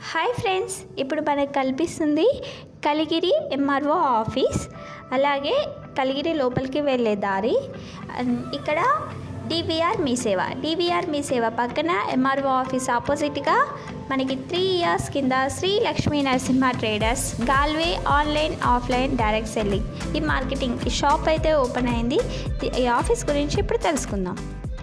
hi friends ఇప్పుడు మనకు కల్పిస్తుంది కలిగిరి ఎంఆర్ఓ ఆఫీస్ అలాగే కలిగిరి లోపలికి వెళ్ళే దారి అండ్ ఇక్కడ డివిఆర్ మీ సేవ డివిఆర్ మీ సేవ పక్కన ఎంఆర్ఓ ఆఫీస్ ఆపోజిట్గా మనకి త్రీ ఇయర్స్ కింద Shri Lakshmi Narasimha traders Galway online offline direct selling ఈ మార్కెటింగ్ ఈ షాప్ అయితే ఓపెన్ అయింది ఈ ఆఫీస్ గురించి ఇప్పుడు తెలుసుకుందాం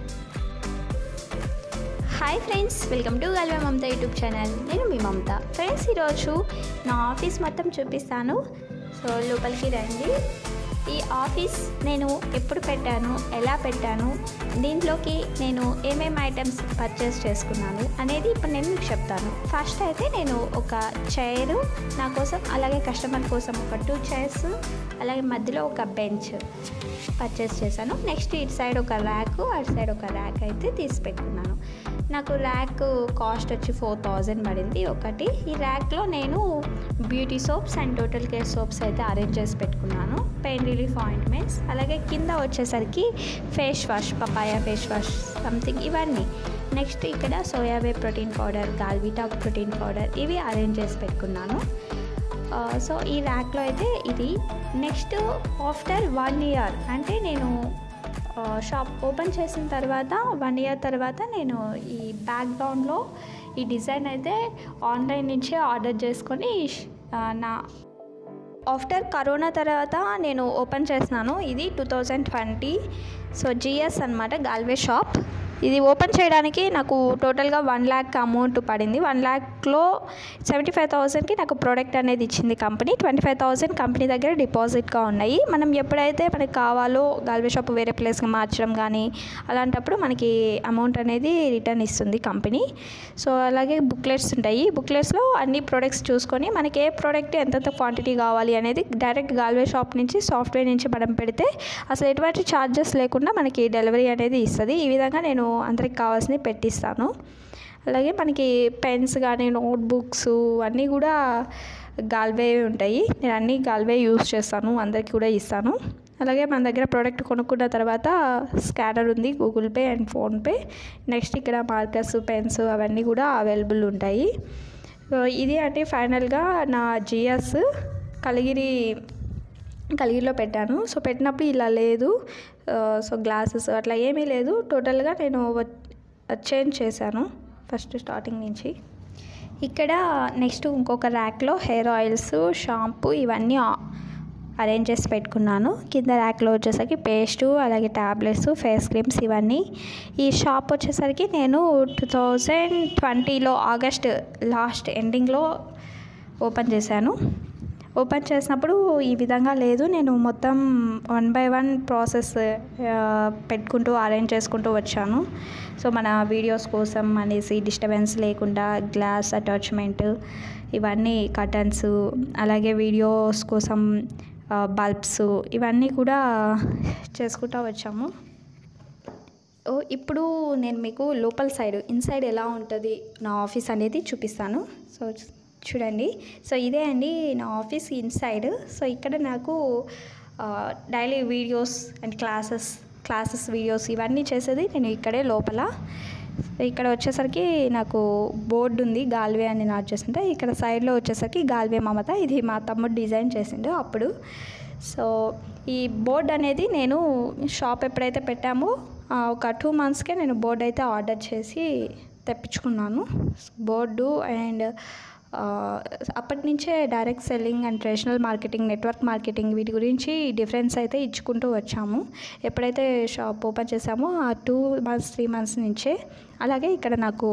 hi friends welcome to Galway Mamata YouTube channel నేను మీ మమత ఫ్రెండ్స్ ఈరోజు నా ఆఫీస్ మొత్తం చూపిస్తాను సో లోపలికి రండి ఈ ఆఫీస్ నేను ఎప్పుడు పెట్టాను ఎలా పెట్టాను దీంట్లోకి నేను ఏమేమి ఐటమ్స్ పర్చేస్ చేసుకున్నాను అనేది ఇప్పుడు నేను మీకు చెప్తాను ఫస్ట్ అయితే నేను ఒక చైరు నా కోసం అలాగే కస్టమర్ కోసం ఒక టూ చైర్స్ అలాగే మధ్యలో ఒక బెంచ్ పర్చేస్ చేశాను నెక్స్ట్ ఇటు సైడ్ ఒక ర్యాక్ అటు సైడ్ ఒక ర్యాక్ అయితే తీసి పెట్టుకున్నాను నాకు ర్యాక్ కాస్ట్ వచ్చి ఫోర్ థౌజండ్ పడింది ఒకటి ఈ ర్యాక్లో నేను beauty soaps and total care soaps అయితే అరేంజ్ చేసి పెట్టుకున్నాను పెయిన్ రిలీఫ్ ఆయింట్మెంట్స్ అలాగే కింద వచ్చేసరికి face wash papaya face wash something ఇవన్నీ నెక్స్ట్ ఇక్కడ సోయాబే protein powder Galvita protein powder ఇవి అరేంజ్ చేసి పెట్టుకున్నాను సో ఈ ర్యాక్లో అయితే ఇది నెక్స్ట్ ఆఫ్టర్ వన్ ఇయర్ అంటే నేను షాప్ ఓపెన్ చేసిన తర్వాత వన్ ఇయర్ తర్వాత నేను ఈ బ్యాక్గ్రౌండ్లో ఈ డిజైన్ అయితే ఆన్లైన్ నుంచే ఆర్డర్ చేసుకొని నా ఆఫ్టర్ కరోనా తర్వాత నేను ఓపెన్ చేసినాను ఇది టూ థౌజండ్ ట్వంటీ సో జిఎస్ అనమాట గాల్వే షాప్ ఇది ఓపెన్ చేయడానికి నాకు టోటల్గా వన్ ల్యాక్ అమౌంట్ పడింది వన్ ల్యాక్లో సెవెంటీ ఫైవ్ థౌసండ్కి నాకు ప్రోడక్ట్ అనేది ఇచ్చింది company twenty five thousand company దగ్గర డిపాజిట్గా ఉన్నాయి మనం ఎప్పుడైతే మనకి కావాలో గాల్వే షాప్ వేరే ప్లేస్కి మార్చడం కానీ అలాంటప్పుడు మనకి అమౌంట్ అనేది రిటర్న్ ఇస్తుంది కంపెనీ సో అలాగే బుక్లెట్స్ ఉంటాయి బుక్లెట్స్లో అన్ని ప్రోడక్ట్స్ చూసుకొని మనకి ఏ ప్రోడక్ట్ ఎంతెంత క్వాంటిటీ కావాలి అనేది డైరెక్ట్ గాల్వే షాప్ నుంచి సాఫ్ట్వేర్ నుంచి మనం పెడితే అసలు ఎటువంటి ఛార్జెస్ లేకుండా మనకి డెలివరీ అనేది ఇస్తుంది ఈ విధంగా నేను అందరికి కావాల్సినవి పెట్టిస్తాను అలాగే మనకి పెన్స్ కానీ నోట్బుక్స్ అన్నీ కూడా గాల్వే ఉంటాయి నేను అన్నీ గాల్వే యూస్ చేస్తాను అందరికి కూడా ఇస్తాను అలాగే మన దగ్గర ప్రోడక్ట్ కొనుక్కున్న తర్వాత స్కానర్ ఉంది Google Pay and PhonePe next ఇక్కడ మార్కర్స్ పెన్స్ అవన్నీ కూడా అవైలబుల్ ఉంటాయి సో ఇది అంటే ఫైనల్గా నా జిఎస్ కలిగిరి కలిగిరిలో పెట్టాను సో పెట్టినప్పుడు ఇలా లేదు సో గ్లాసెస్ అట్లా ఏమీ లేదు టోటల్గా నేను చేంజ్ చేశాను ఫస్ట్ స్టార్టింగ్ నుంచి ఇక్కడ నెక్స్ట్ ఇంకొక ర్యాక్లో హెయిర్ ఆయిల్స్ షాంపూ ఇవన్నీ అరేంజ్ చేసి పెట్టుకున్నాను కింద ర్యాక్లో వచ్చేసరికి పేస్టు అలాగే ట్యాబ్లెట్స్ ఫేస్ క్రీమ్స్ ఇవన్నీ ఈ షాప్ వచ్చేసరికి నేను టూ థౌజండ్ ట్వంటీలో ఆగస్ట్ లాస్ట్ ఎండింగ్లో ఓపెన్ చేశాను ఓపెన్ చేసినప్పుడు ఈ విధంగా లేదు నేను మొత్తం వన్ బై వన్ ప్రాసెస్ పెట్టుకుంటూ అరేంజ్ చేసుకుంటూ వచ్చాను సో మన వీడియోస్ కోసం అనేసి డిస్టర్బెన్స్ లేకుండా గ్లాస్ అటాచ్మెంట్ ఇవన్నీ కటన్స్ అలాగే వీడియోస్ కోసం బల్బ్స్ ఇవన్నీ కూడా చేసుకుంటూ వచ్చాము ఓ ఇప్పుడు నేను మీకు లోపల సైడ్ ఇన్సైడ్ ఎలా ఉంటుంది నా ఆఫీస్ అనేది చూపిస్తాను సో చూడండి సో ఇదే అండి నా ఆఫీస్ ఇన్సైడ్ సో ఇక్కడ నాకు daily videos and classes classes videos ఇవన్నీ చేసేది నేను ఇక్కడే లోపల ఇక్కడ వచ్చేసరికి నాకు బోర్డు ఉంది గాల్వే అని నాట్ చేస్తుంటే ఇక్కడ సైడ్లో వచ్చేసరికి గాల్వే మమత ఇది మా తమ్ముడు డిజైన్ చేసిండు అప్పుడు సో ఈ బోర్డ్ అనేది నేను షాప్ ఎప్పుడైతే పెట్టామో ఒక టూ మంత్స్కే నేను బోర్డు అయితే ఆర్డర్ చేసి తెప్పించుకున్నాను బోర్డు అండ్ అప్పటి నుంచే direct selling and traditional marketing network marketing వీటి గురించి డిఫరెన్స్ అయితే ఇచ్చుకుంటూ వచ్చాము ఎప్పుడైతే షాప్ ఓపెన్ చేసామో ఆ టూ మంత్స్ త్రీ మంత్స్ నుంచే అలాగే ఇక్కడ నాకు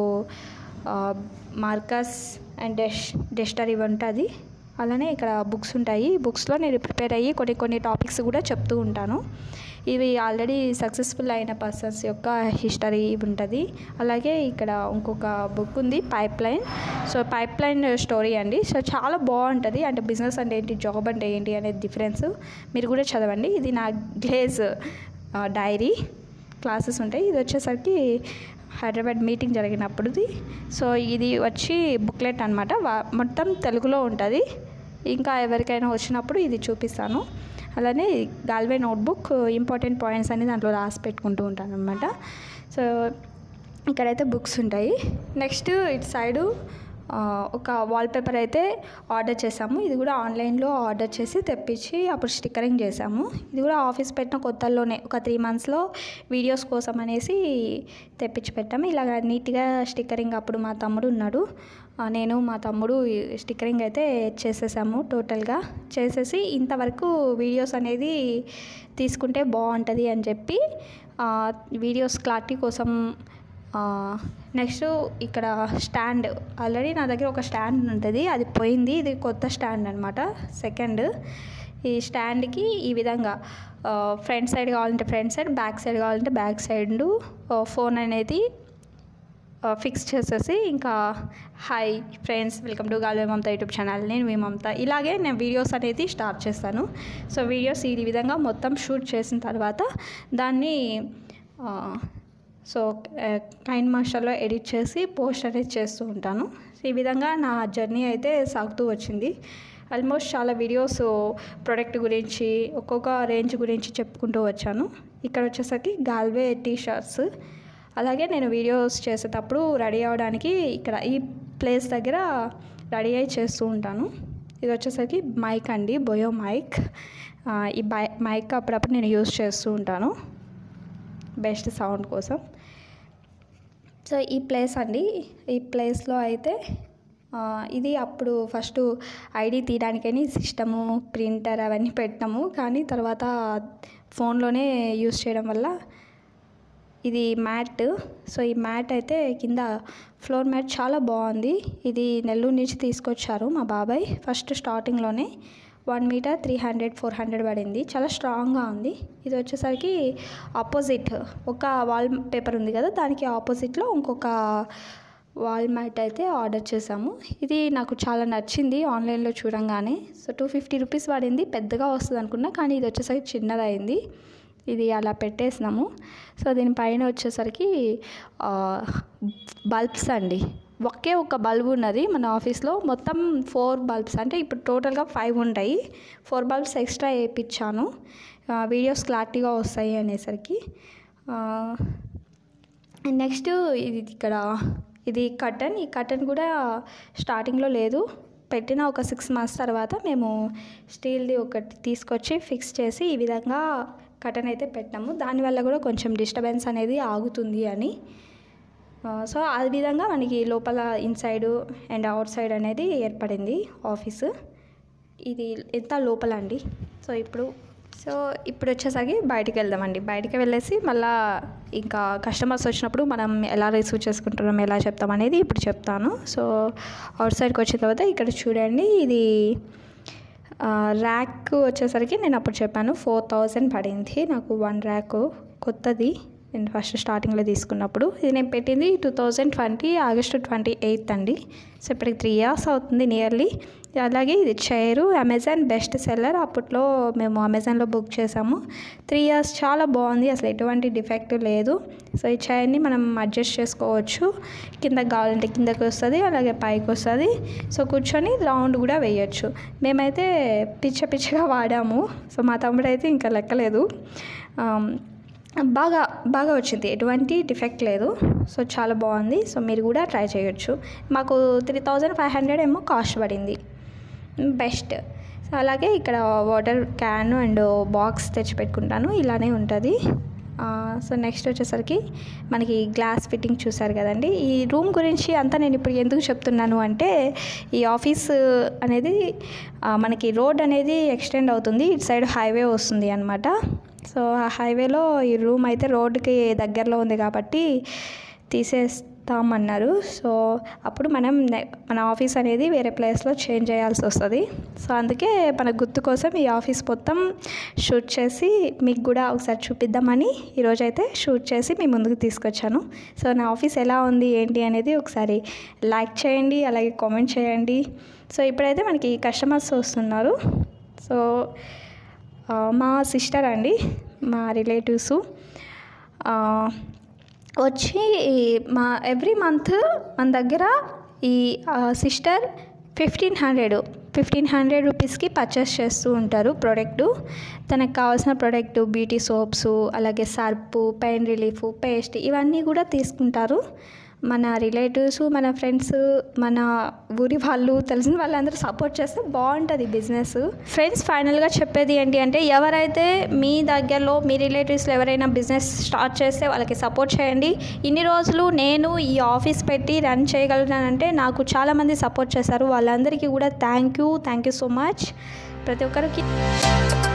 మార్కర్స్ అండ్ డెష్ డెస్టర్ ఇవి ఉంటుంది అలానే ఇక్కడ బుక్స్ ఉంటాయి బుక్స్లో నేను ప్రిపేర్ అయ్యి కొన్ని కొన్ని టాపిక్స్ కూడా చెప్తూ ఉంటాను ఇవి ఆల్రెడీ సక్సెస్ఫుల్ అయిన పర్సన్స్ యొక్క హిస్టరీ ఉంటుంది అలాగే ఇక్కడ ఇంకొక బుక్ ఉంది pipeline so pipeline story అండి సో చాలా బాగుంటుంది అంటే బిజినెస్ అంటే ఏంటి జాబ్ అంటే ఏంటి అనేది డిఫరెన్స్ మీరు కూడా చదవండి ఇది నా గ్లేజ్ డైరీ క్లాసెస్ ఉంటాయి ఇది వచ్చేసరికి హైదరాబాద్ మీటింగ్ జరిగినప్పుడుది సో ఇది వచ్చి బుక్లెట్ అనమాట మొత్తం తెలుగులో ఉంటుంది ఇంకా ఎవరికైనా వచ్చినప్పుడు ఇది చూపిస్తాను అలానే గాల్వే నోట్బుక్ ఇంపార్టెంట్ పాయింట్స్ అన్ని దాంట్లో రాసి పెట్టుకుంటూ ఉంటాను అనమాట సో ఇక్కడైతే బుక్స్ ఉంటాయి నెక్స్ట్ ఇటు సైడు ఆ, ఒక వాల్పేపర్ అయితే ఆర్డర్ చేసాము ఇది కూడా ఆన్లైన్లో ఆర్డర్ చేసి తెప్పించి అప్పుడు స్టిక్కరింగ్ చేసాము ఇది కూడా ఆఫీస్ పెట్టిన కొత్తల్లోనే ఒక త్రీ మంత్స్లో వీడియోస్ కోసం అనేసి తెప్పించి పెట్టాము ఇలాగ నీట్గా స్టిక్కరింగ్ అప్పుడు మా తమ్ముడు ఉన్నాడు ఆ, నేను మా తమ్ముడు ఈ స్టిక్కరింగ్ అయితే చేసేసాము టోటల్గా చేసేసి ఇంతవరకు వీడియోస్ అనేది తీసుకుంటే బాగుంటుంది అని చెప్పి ఆ, వీడియోస్ క్లారిటీ కోసం నెక్స్ట్ ఇక్కడ స్టాండ్ ఆల్రెడీ నా దగ్గర ఒక స్టాండ్ ఉంటుంది అది పోయింది ఇది కొత్త స్టాండ్ అనమాట సెకండ్ ఈ స్టాండ్కి ఈ విధంగా ఫ్రంట్ సైడ్ కావాలంటే ఫ్రంట్ సైడ్ బ్యాక్ సైడ్ కావాలంటే బ్యాక్ సైడ్ ఫోన్ అనేది ఫిక్స్ చేసేసి ఇంకా hi friends welcome to Galway Mamata YouTube channel నేను మీ మమత ఇలాగే నేను వీడియోస్ అనేది స్టార్ట్ చేస్తాను సో వీడియోస్ ఈ విధంగా మొత్తం షూట్ చేసిన తర్వాత దాన్ని ఆ, సో కైన్ మాస్టర్లో ఎడిట్ చేసి పోస్ట్ అనేది చేస్తూ ఉంటాను ఈ విధంగా నా జర్నీ అయితే సాగుతూ వచ్చింది ఆల్మోస్ట్ చాలా వీడియోస్ ప్రోడక్ట్ గురించి ఒక్కొక్క రేంజ్ గురించి చెప్పుకుంటూ వచ్చాను ఇక్కడ వచ్చేసరికి గాల్వే టీ షర్ట్స్ అలాగే నేను వీడియోస్ చేసేటప్పుడు రెడీ అవ్వడానికి ఇక్కడ ఈ ప్లేస్ దగ్గర రెడీ అయి చేస్తూ ఉంటాను ఇది వచ్చేసరికి మైక్ అండి బొయో మైక్ ఆ, ఈ బై మైక్ అప్పుడప్పుడు నేను యూస్ చేస్తూ ఉంటాను బెస్ట్ సౌండ్ కోసం సో ఈ ప్లేస్ అండి ఈ ప్లేస్లో అయితే ఆ, ఇది అప్పుడు ఫస్ట్ ఐడి తీయడానికని సిస్టము ప్రింటర్ అవన్నీ పెట్టాము కానీ తర్వాత ఫోన్లోనే యూస్ చేయడం వల్ల ఇది మ్యాట్ సో ఈ మ్యాట్ అయితే కింద ఫ్లోర్ మ్యాట్ చాలా బాగుంది ఇది నెల్లూరు నుంచి తీసుకొచ్చారు మా బాబాయ్ ఫస్ట్ స్టార్టింగ్లోనే one meter three hundred four hundred పడింది చాలా స్ట్రాంగ్గా ఉంది ఇది వచ్చేసరికి ఆపోజిట్ ఒక వాల్ పేపర్ ఉంది కదా దానికి ఆపోజిట్లో ఇంకొక వాల్ మ్యాట్ అయితే ఆర్డర్ చేసాము ఇది నాకు చాలా నచ్చింది ఆన్లైన్లో చూడంగానే సో టూ ఫిఫ్టీ రూపీస్ పడింది పెద్దగా వస్తుంది అనుకున్నా కానీ ఇది వచ్చేసరికి చిన్నదైంది ఇది అలా పెట్టేసినాము సో దీనిపైన వచ్చేసరికి బల్బ్స్ అండి ఒకే ఒక బల్బ్ ఉన్నది మన ఆఫీస్లో మొత్తం ఫోర్ బల్బ్స్ అంటే ఇప్పుడు టోటల్గా ఫైవ్ ఉంటాయి ఫోర్ బల్బ్స్ ఎక్స్ట్రా వేయించాను వీడియోస్ క్లారిటీగా వస్తాయి అనేసరికి నెక్స్ట్ ఇది ఇక్కడ ఇది కటన్ ఈ కటన్ కూడా స్టార్టింగ్లో లేదు పెట్టిన ఒక సిక్స్ మంత్స్ తర్వాత మేము స్టీల్ది ఒకటి తీసుకొచ్చి ఫిక్స్ చేసి ఈ విధంగా కటన్ అయితే పెట్టాము దానివల్ల కూడా కొంచెం డిస్టర్బెన్స్ అనేది ఆగుతుంది అని ఆ, సో ఆ విధంగా మనకి లోపల ఇన్సైడ్ అండ్ అవుట్ సైడ్ అనేది ఏర్పడింది ఆఫీసు ఇది ఎంత లోపల అండి సో ఇప్పుడు సో ఇప్పుడు వచ్చేసరికి బయటికి వెళ్దామండి బయటికి వెళ్ళేసి మళ్ళా ఇంకా కస్టమర్స్ వచ్చినప్పుడు మనం ఎలా రిసీవ్ చేసుకుంటున్నాం ఎలా చెప్తాం అనేది ఇప్పుడు చెప్తాను సో అవుట్ సైడ్కి వచ్చిన తర్వాత ఇక్కడ చూడండి ఇది ర్యాక్ వచ్చేసరికి నేను అప్పుడు చెప్పాను ఫోర్ థౌజండ్ పడింది నాకు వన్ ర్యాక్ కొత్తది నేను ఫస్ట్ స్టార్టింగ్లో తీసుకున్నప్పుడు ఇది నేను పెట్టింది two thousand twenty August twenty eighth అండి సో ఇప్పటికి త్రీ ఇయర్స్ అవుతుంది నియర్లీ అలాగే ఇది చైరు అమెజాన్ బెస్ట్ సెల్లర్ అప్పట్లో మేము అమెజాన్లో బుక్ చేసాము త్రీ ఇయర్స్ చాలా బాగుంది అసలు ఎటువంటి డిఫెక్ట్ లేదు సో ఈ చైర్ని మనం అడ్జస్ట్ చేసుకోవచ్చు కిందకి కావాలంటే కిందకి వస్తుంది అలాగే పైకి వస్తుంది సో కూర్చొని రౌండ్ కూడా వేయచ్చు మేమైతే పిచ్చ పిచ్చగా వాడాము సో మా తమ్ముడు అయితే ఇంకా లెక్కలేదు ఆమ్, బాగా బాగా వచ్చింది ఎటువంటి డిఫెక్ట్ లేదు సో చాలా బాగుంది సో మీరు కూడా ట్రై చేయొచ్చు మాకు త్రీ థౌజండ్ ఫైవ్ హండ్రెడ్ ఏమో కాస్ట్ పడింది బెస్ట్ సో అలాగే ఇక్కడ వాటర్ క్యాన్ అండ్ బాక్స్ తెచ్చి పెట్టుకుంటాను ఇలానే ఉంటుంది ఆ, సో నెక్స్ట్ వచ్చేసరికి మనకి గ్లాస్ ఫిట్టింగ్ చూసారు కదండి ఈ రూమ్ గురించి అంతా నేను ఇప్పుడు ఎందుకు చెప్తున్నాను అంటే ఈ ఆఫీస్ అనేది ఆ, మనకి రోడ్ అనేది ఎక్స్టెండ్ అవుతుంది ఇటు సైడ్ హైవే వస్తుంది అనమాట సో ఆ హైవేలో ఈ రూమ్ అయితే రోడ్డుకి దగ్గరలో ఉంది కాబట్టి తీసేస్తామన్నారు సో అప్పుడు మనం నె- మన ఆఫీస్ అనేది వేరే ప్లేస్లో చేంజ్ చేయాల్సి వస్తుంది సో అందుకే మన గుర్తు కోసం ఈ ఆఫీస్ మొత్తం షూట్ చేసి మీకు కూడా ఒకసారి చూపిద్దామని ఈరోజైతే షూట్ చేసి మీ ముందుకు తీసుకొచ్చాను సో నా ఆఫీస్ ఎలా ఉంది ఏంటి అనేది ఒకసారి లైక్ చేయండి అలాగే కామెంట్ చేయండి సో ఇప్పుడైతే మనకి కస్టమర్స్ వస్తున్నారు సో ఆ, మా సిస్టర్ అండి మా రిలేటివ్స్ వచ్చి మా ఎవ్రీ మంత్ మన దగ్గర ఈ sister fifteen hundred fifteen hundred రూపీస్కి పర్చేస్ చేస్తూ ఉంటారు ప్రోడక్ట్ తనకు కావాల్సిన ప్రోడక్ట్ బ్యూటీ సోప్స్ అలాగే సర్పు పెయిన్ రిలీఫ్ పేస్ట్ ఇవన్నీ కూడా తీసుకుంటారు మన రిలేటివ్స్ మన ఫ్రెండ్స్ మన ఊరి వాళ్ళు తెలిసిన వాళ్ళందరూ సపోర్ట్ చేస్తే బాగుంటుంది బిజినెస్ ఫ్రెండ్స్ ఫైనల్గా చెప్పేది ఏంటి అంటే ఎవరైతే మీ దగ్గరలో మీ రిలేటివ్స్లో ఎవరైనా బిజినెస్ స్టార్ట్ చేస్తే వాళ్ళకి సపోర్ట్ చేయండి ఇన్ని రోజులు నేను ఈ ఆఫీస్ పెట్టి రన్ చేయగలుగుతానంటే నాకు చాలామంది సపోర్ట్ చేశారు వాళ్ళందరికీ కూడా thank you thank you so much ప్రతి ఒక్కరికి